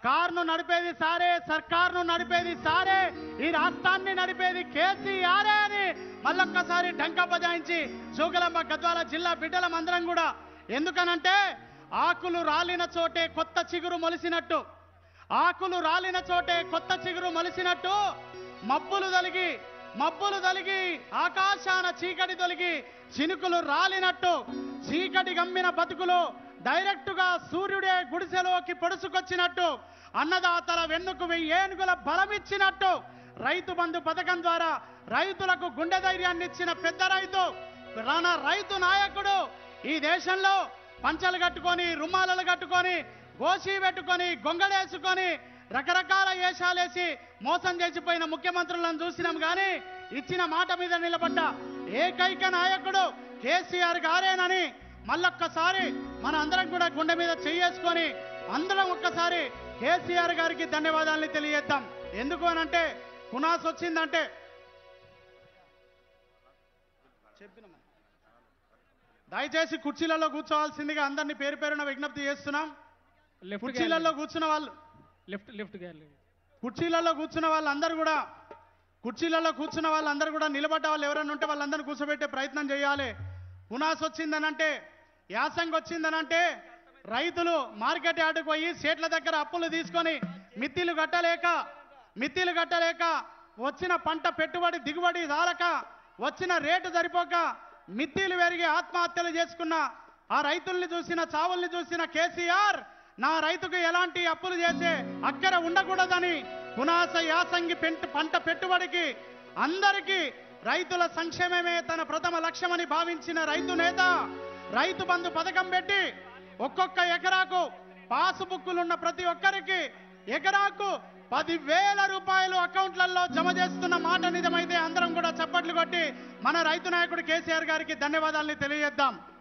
కారును నడిపేది సారే సర్కార్ను నడిపేది సారే ఈ రాష్ట్రాన్ని నడిపేది కేసీఆరే అని మళ్ళొక్కసారి డంక బజాయించి జోగులాంబ గద్వాల జిల్లా బిడ్డలం అందరం కూడా ఎందుకనంటే ఆకులు రాలిన చోటే కొత్త చిగురు మొలిసినట్టు ఆకులు రాలిన చోటే కొత్త చిగురు మొలిసినట్టు మబ్బులు తొలిగి మబ్బులు తొలిగి ఆకాశాన చీకటి తొలిగి చినుకులు రాలినట్టు చీకటి గమ్మిన బతుకులు డైరెక్టుగా సూర్యుడే గుడిసెలోకి పొడుచుకొచ్చినట్టు అన్నదాతల వెన్నుకు వెయ్యి ఏనుగుల బలమిచ్చినట్టు రైతు బంధు పథకం ద్వారా రైతులకు గుండె ధైర్యాన్ని ఇచ్చిన పెద్ద రైతు రాన రైతు నాయకుడు ఈ దేశంలో పంచలు కట్టుకొని రుమాలలు కట్టుకొని గోసి పెట్టుకొని గొంగడేసుకొని రకరకాల వేషాలేసి మోసం చేసిపోయిన ముఖ్యమంత్రులను చూసినాం కానీ ఇచ్చిన మాట మీద నిలబడ్డ ఏకైక నాయకుడు కేసీఆర్ గారేనని మళ్ళొక్కసారి మన అందరం కూడా గుండె మీద చెయ్యేసుకొని అందరం ఒక్కసారి కేసీఆర్ గారికి ధన్యవాదాలని తెలియజేద్దాం ఎందుకు అనంటే కునాస్ వచ్చిందంటే చెప్పినమ్మా దయచేసి కుర్చీలలో కూర్చోవాల్సిందిగా అందరినీ పేరు పేరున విజ్ఞప్తి చేస్తున్నాం లెఫ్ట్ కుర్చీలలో కూర్చున్న వాళ్ళు లెఫ్ట్ లెఫ్ట్ గ్యాలరీ కుర్చీలలో కూర్చున్న వాళ్ళందరూ కూడా కుర్చీలలో కూర్చున్న వాళ్ళందరూ కూడా నిలబడ్డ వాళ్ళు ఎవరైనా ఉంటే వాళ్ళందరినీ కూర్చోబెట్టే ప్రయత్నం చేయాలి పునాస్ వచ్చిందనంటే యాసంగి వచ్చిందనంటే రైతులు మార్కెట్ యార్డుకు పోయి సేట్ల దగ్గర అప్పులు తీసుకొని మిత్తిలు కట్టలేక మిత్తిలు కట్టలేక వచ్చిన పంట పెట్టుబడి దిగుబడి రాలక వచ్చిన రేటు సరిపోక మిత్తిలు పెరిగి ఆత్మహత్యలు చేసుకున్న ఆ రైతుల్ని చూసిన చావుల్ని చూసిన కేసీఆర్ నా రైతుకు ఎలాంటి అప్పులు చేసే అక్కర ఉండకూడదని పునాస యాసంగి పెంట పంట పెట్టుబడికి అందరికీ రైతుల సంక్షేమమే తన ప్రథమ లక్ష్యమని భావించిన రైతు నేత రైతు బంధు పథకం పెట్టి ఒక్కొక్క ఎకరాకు పాసు బుక్కులున్న ప్రతి ఒక్కరికి ఎకరాకు పదివేల రూపాయలు అకౌంట్లలో జమ చేస్తున్న మాట నిజమైతే అందరం కూడా చప్పట్లు కొట్టి మన రైతు నాయకుడు కేసీఆర్ గారికి ధన్యవాదాలని తెలియజేద్దాం